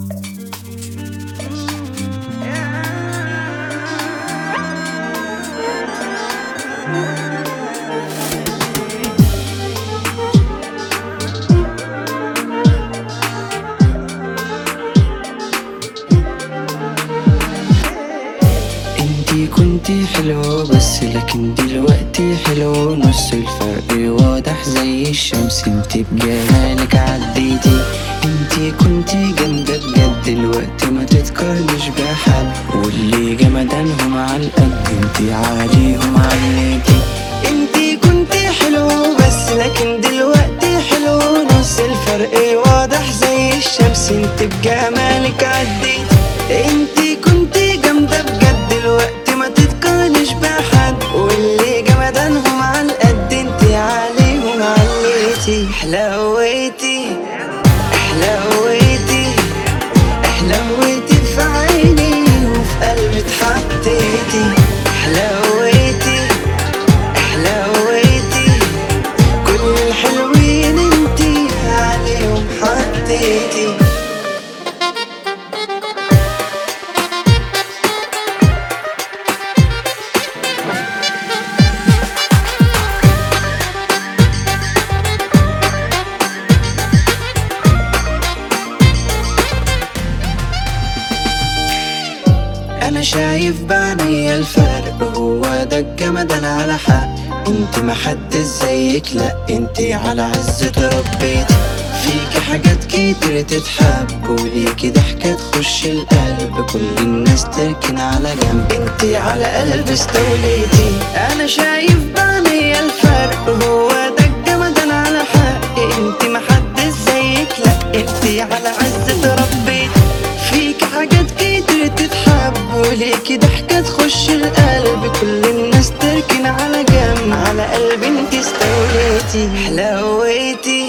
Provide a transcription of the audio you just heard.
انتي كنتي حلوة بس لكن دلوقتي حلوة نص الفرق واضح زي الشمس انتي بجمالك عديتي انتي كنتي جامدة بجد دلوقتي ما تتقارنش بحد واللي جمدانهم على القد انتي عليهم عليتي انتي كنتي حلوة بس لكن دلوقتي حلوة نص الفرق واضح زي الشمس انتي بجمالك عديتي انتي كنتي جامدة بجد دلوقتي ما تتقارنش بحد واللي جمدانهم على القد انتي عليهم عليتي حلويتي حلويتي حلويتي في عيني وفي قلبي اتحطيتي حلويتي حلويتي كل الحلوين انتي عليهم حطيتي انا شايف بعيني الفرق هو ده الجمدان على حق انت ما حد زيك لا انت على عز تربيتي فيكي حاجات كتير تتحب وليكي ضحكة تخش القلب كل الناس تركن على جنب انت على قلب استوليتي انا شايف بعيني الفرق هو ده الجمدان على حق انت ما حد زيك لا انت على عز تربيتي فيك حاجات كتير تتحب وليكي ضحكة تخش القلب كل الناس تركن على جنب على قلبي انت استوليتي حلويتي